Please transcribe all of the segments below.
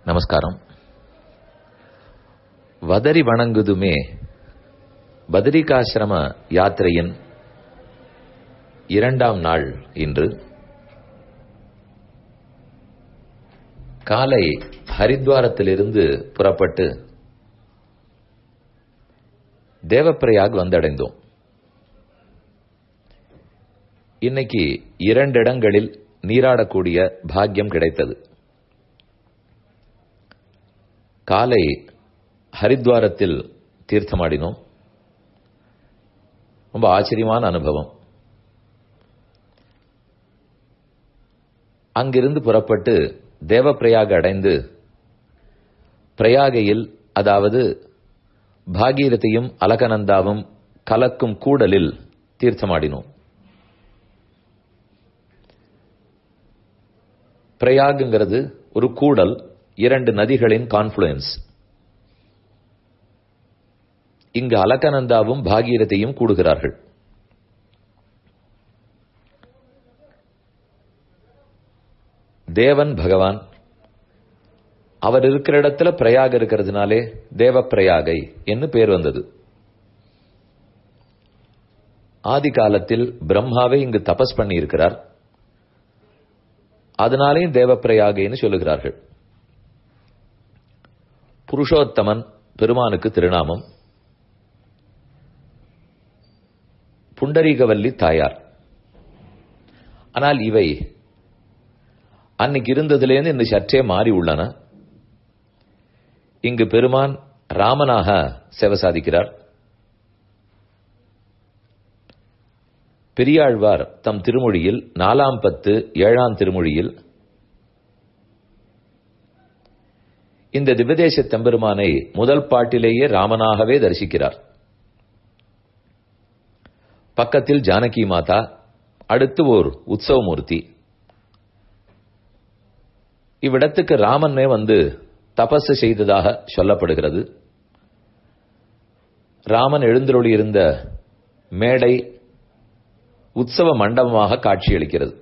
நமஸ்காரம் வதரி வணங்குதுமே பதரிகாசிரம யாத்திரையின் இரண்டாம் நாள் இன்று காலை ஹரித்வாரத்திலிருந்து புறப்பட்டு தேவப்பிரயாக் வந்தடைந்தோம் இன்னைக்கு இரண்டு இடங்களில் நீராடக்கூடிய பாக்கியம் கிடைத்தது காலை ஹரித்வாரத்தில் தீர்த்தமாடினோம் ரொம்ப ஆச்சரியமான அனுபவம் அங்கிருந்து புறப்பட்டு தேவப்பிரயாக அடைந்து பிரயாகையில் அதாவது பாகீரதையும் அலகநந்தாவும் கலக்கும் கூடலில் தீர்த்தமாடினோம் பிரயாகுங்கிறது ஒரு கூடல் இரண்டு நதிகளின் கான்ஃபுளுயன்ஸ் இங்கு அலகநந்தாவும் பாகீரதையும் கூடுகிறார்கள் தேவன் பகவான் அவர் இருக்கிற இடத்துல பிரயாக இருக்கிறதுனாலே தேவ பிரயாகை என்று பேர் வந்தது ஆதி காலத்தில் பிரம்மாவே இங்கு தபஸ் பண்ணி இருக்கிறார் அதனாலேயும் தேவப்பிரயாகைன்னு சொல்லுகிறார்கள் புருஷோத்தமன் பெருமானுக்கு திருநாமம் புண்டரீகவல்லி தாயார் ஆனால் இவை அன்னைக்கு இருந்ததிலேருந்து இந்த சற்றே மாறி உள்ளன இங்கு பெருமான் ராமனாக சேவை சாதிக்கிறார் பெரியாழ்வார் தம் திருமொழியில் நாலாம் பத்து ஏழாம் திருமொழியில் இந்த திவ்யதேச தம்பெருமானை முதல் பாட்டிலேயே ராமனாகவே தரிசிக்கிறார் பக்கத்தில் ஜானகி மாதா அடுத்து ஓர் உற்சவமூர்த்தி இவ்விடத்துக்கு ராமனே வந்து தபஸ் செய்ததாக சொல்லப்படுகிறது ராமன் எழுந்தருளி இருந்த மேடை உற்சவ மண்டபமாக காட்சியளிக்கிறது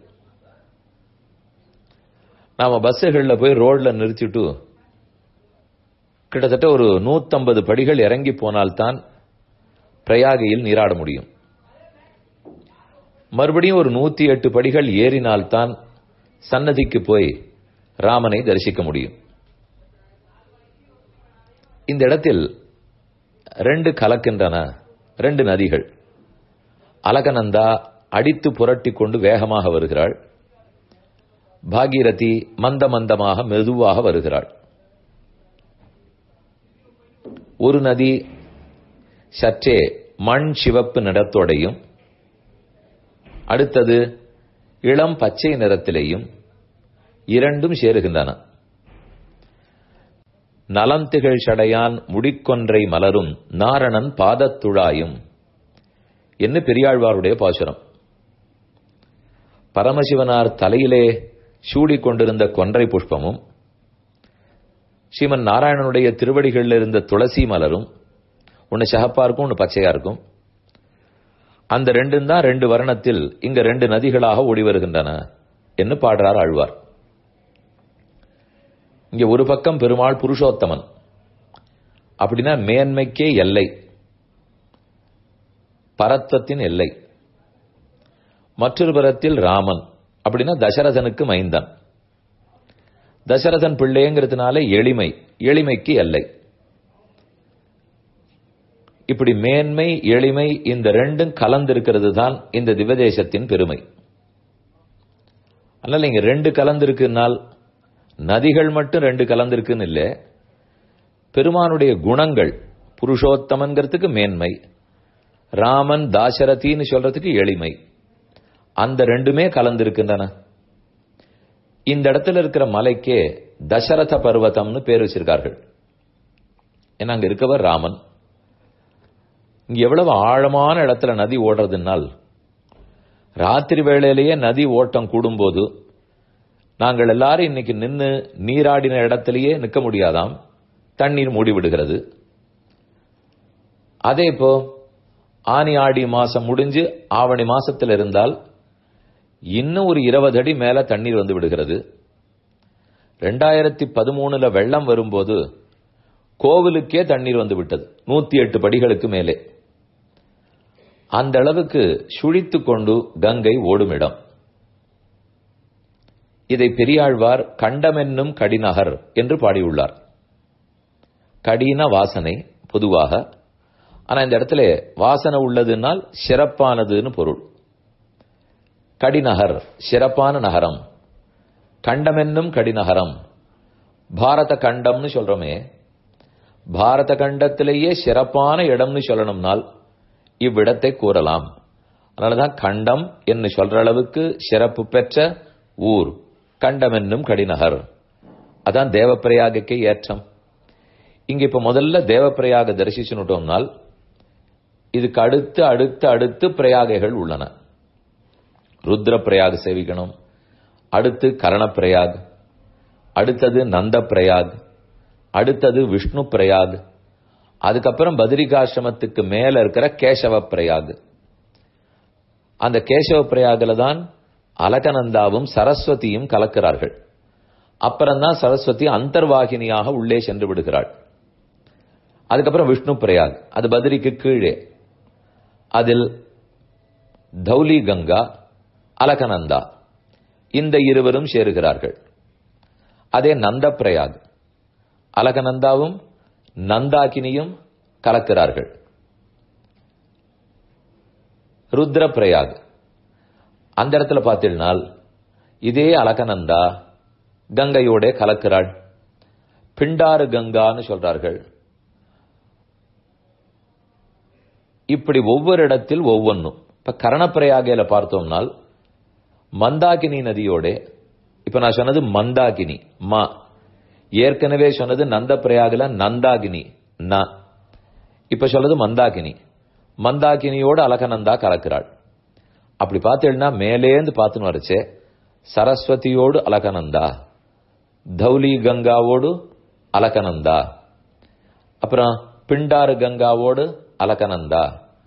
நாம பஸ்ஸுகளில் போய் ரோட்ல நிறுத்திட்டு கிட்டத்தட்ட ஒரு நூத்தம்பது படிகள் இறங்கி போனால்தான் பிரயாகையில் நீராட முடியும் மறுபடியும் ஒரு நூத்தி எட்டு படிகள் ஏறினால்தான் சன்னதிக்கு போய் ராமனை தரிசிக்க முடியும் இந்த இடத்தில் ரெண்டு கலக்கின்றன ரெண்டு நதிகள் அலகநந்தா அடித்து புரட்டி கொண்டு வேகமாக வருகிறாள் பாகீரதி மந்த மந்தமாக மெதுவாக வருகிறாள் ஒரு நதி சற்றே மண் சிவப்பு நிறத்தோடையும் அடுத்தது இளம் பச்சை நிறத்திலேயும் இரண்டும் சேருகின்றன நலந்திகழ் சடையான் முடிக்கொன்றை மலரும் நாரணன் பாதத்துழாயும் என்று பெரியாழ்வாருடைய பாசுரம் பரமசிவனார் தலையிலே சூடிக்கொண்டிருந்த கொன்றை புஷ்பமும் ஸ்ரீமன் நாராயணனுடைய திருவடிகளில் இருந்த துளசி மலரும் ஒன்னு சகப்பா இருக்கும் ஒன்னு பச்சையா இருக்கும் அந்த ரெண்டும் தான் ரெண்டு வர்ணத்தில் இங்க ரெண்டு நதிகளாக ஓடி வருகின்றன என்று பாடுறார் ஆழ்வார் இங்க ஒரு பக்கம் பெருமாள் புருஷோத்தமன் அப்படின்னா மேன்மைக்கே எல்லை பரத்வத்தின் எல்லை மற்றொரு புறத்தில் ராமன் அப்படின்னா தசரதனுக்கு மைந்தன் தசரதன் பிள்ளைங்கிறதுனால எளிமை எளிமைக்கு எல்லை இப்படி மேன்மை எளிமை இந்த ரெண்டும் கலந்திருக்கிறது தான் இந்த திவதேசத்தின் பெருமை அதனால இங்க ரெண்டு கலந்திருக்குனால் நதிகள் மட்டும் ரெண்டு கலந்திருக்குன்னு இல்லை பெருமானுடைய குணங்கள் புருஷோத்தமன்கிறதுக்கு மேன்மை ராமன் தாசரதின்னு சொல்றதுக்கு எளிமை அந்த ரெண்டுமே கலந்திருக்கின்றன இந்த இடத்துல இருக்கிற மலைக்கே தசரத பர்வதம்னு பேர் வச்சிருக்கார்கள் ஏன்னா அங்க இருக்கவர் ராமன் இங்க எவ்வளவு ஆழமான இடத்துல நதி ஓடுறதுனால் ராத்திரி வேளையிலேயே நதி ஓட்டம் கூடும்போது நாங்கள் எல்லாரும் இன்னைக்கு நின்று நீராடின இடத்திலேயே நிற்க முடியாதாம் தண்ணீர் மூடிவிடுகிறது அதே இப்போ ஆனி ஆடி மாசம் முடிஞ்சு ஆவணி மாசத்தில் இருந்தால் இன்னும் ஒரு இருபது அடி மேல தண்ணீர் வந்து விடுகிறது ரெண்டாயிரத்தி பதிமூணுல வெள்ளம் வரும்போது கோவிலுக்கே தண்ணீர் வந்து விட்டது நூத்தி எட்டு படிகளுக்கு மேலே அந்த அளவுக்கு சுழித்து கொண்டு கங்கை ஓடுமிடம் இதை பெரியாழ்வார் கண்டமென்னும் கடிநகர் என்று பாடியுள்ளார் கடின வாசனை பொதுவாக ஆனா இந்த இடத்துல வாசனை உள்ளதுனால் சிறப்பானதுன்னு பொருள் கடிநகர் சிறப்பான நகரம் கண்டமென்னும் கடிநகரம் பாரத கண்டம்னு சொல்றோமே பாரத கண்டத்திலேயே சிறப்பான இடம்னு சொல்லணும்னால் இவ்விடத்தை கூறலாம் அதனாலதான் கண்டம் என்று சொல்ற அளவுக்கு சிறப்பு பெற்ற ஊர் கண்டம் என்னும் கடிநகர் அதான் தேவப்பிரயாகக்கே ஏற்றம் இங்க இப்ப முதல்ல தேவப்பிரயாக தரிசிச்சுட்டோம்னால் இதுக்கு அடுத்து அடுத்து அடுத்து பிரயாகைகள் உள்ளன ருத்ர பிரயாக சேவிக்கணும் அடுத்து கரண பிரயாக் அடுத்தது நந்த பிரயாக் அடுத்தது விஷ்ணு பிரயாக் அதுக்கப்புறம் பத்ரிகாசிரமத்துக்கு மேல இருக்கிற கேசவ பிரயாக் அந்த கேசவ பிரயாகில தான் அலகநந்தாவும் சரஸ்வதியும் கலக்கிறார்கள் அப்புறம்தான் சரஸ்வதி அந்தர்வாகினியாக உள்ளே சென்று விடுகிறாள் அதுக்கப்புறம் விஷ்ணு பிரயாக் அது பத்ரிக்கு கீழே அதில் தௌலி கங்கா அலகநந்தா இந்த இருவரும் சேருகிறார்கள் அதே நந்த பிரயாக் அலகநந்தாவும் நந்தாகினியும் கலக்கிறார்கள் ருத்ர பிரயாக் அந்த இடத்துல பார்த்தீங்கன்னால் இதே அலகநந்தா கங்கையோட கலக்கிறாள் பிண்டாறு கங்கான்னு சொல்றார்கள் இப்படி ஒவ்வொரு இடத்தில் ஒவ்வொன்றும் இப்ப கரணப்பிரயாகையில பார்த்தோம்னால் மந்தாகினி நதியோட இப்ப நான் சொன்னது மந்தாகினி மா ஏற்கனவே சொன்னது நந்த பிரயாகில நந்தாகினி ந இப்ப சொல்றது மந்தாகினி மந்தாகினியோட அலகநந்தா கலக்கிறாள் அப்படி பார்த்தீங்கன்னா மேலேந்து பார்த்துன்னு வரச்சே சரஸ்வதியோடு அலகநந்தா தௌலி கங்காவோடு அலகநந்தா அப்புறம் பிண்டாறு கங்காவோடு அலகநந்தா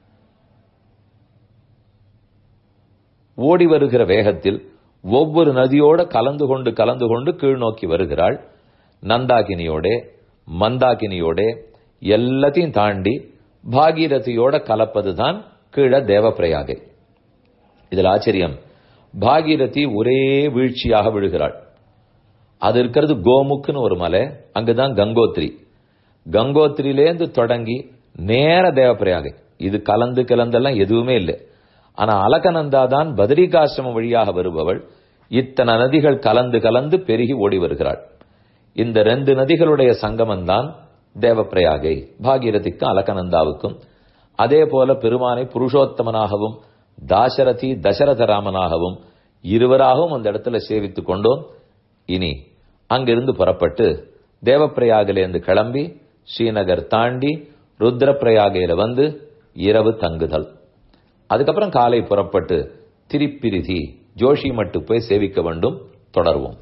ஓடி வருகிற வேகத்தில் ஒவ்வொரு நதியோட கலந்து கொண்டு கலந்து கொண்டு கீழ் நோக்கி வருகிறாள் நந்தாகினியோட மந்தாகினியோட எல்லாத்தையும் தாண்டி பாகீரதியோட கலப்பதுதான் கீழே தேவப்பிரயாகை இதில் ஆச்சரியம் பாகீரதி ஒரே வீழ்ச்சியாக விழுகிறாள் அது இருக்கிறது கோமுக்குன்னு ஒரு மலை அங்குதான் கங்கோத்ரி கங்கோத்ரியிலேந்து தொடங்கி நேர தேவப்பிரயாகை இது கலந்து கலந்தெல்லாம் எதுவுமே இல்லை ஆனா அலகநந்தா தான் பத்ரிகாசிரமம் வழியாக வருபவள் இத்தனை நதிகள் கலந்து கலந்து பெருகி ஓடி வருகிறாள் இந்த ரெண்டு நதிகளுடைய சங்கமம் தான் தேவப்பிரயாகை பாகீரதிக்கும் அலகநந்தாவுக்கும் அதே போல பெருமானை புருஷோத்தமனாகவும் தாசரதி தசரத ராமனாகவும் இருவராகவும் அந்த இடத்துல சேவித்துக் கொண்டோம் இனி அங்கிருந்து புறப்பட்டு தேவப்பிரயாகிலேருந்து கிளம்பி ஸ்ரீநகர் தாண்டி ருத்ரப்பிரயாகையில வந்து இரவு தங்குதல் அதுக்கப்புறம் காலை புறப்பட்டு திரிப்பிரிதி ஜோஷி மட்டு போய் சேவிக்க வேண்டும் தொடர்வோம்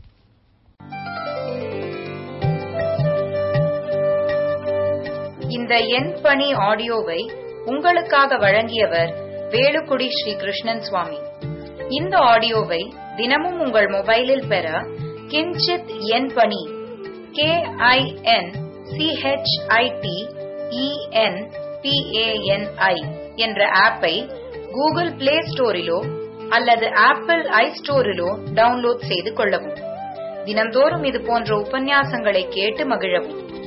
இந்த எண் பணி ஆடியோவை உங்களுக்காக வழங்கியவர் வேலுக்குடி ஸ்ரீ கிருஷ்ணன் சுவாமி இந்த ஆடியோவை தினமும் உங்கள் மொபைலில் பெற கிஞ்சித் எண் பணி கே ஐ என் சிஹெச்ஐடி இஎன் பிஏஎன்ஐ என்ற ஆப்பை கூகுள் பிளே ஸ்டோரிலோ அல்லது ஆப்பிள் ஐ ஸ்டோரிலோ டவுன்லோட் செய்து கொள்ளவும் தினம்தோறும் இது போன்ற உபன்யாசங்களை கேட்டு மகிழவும்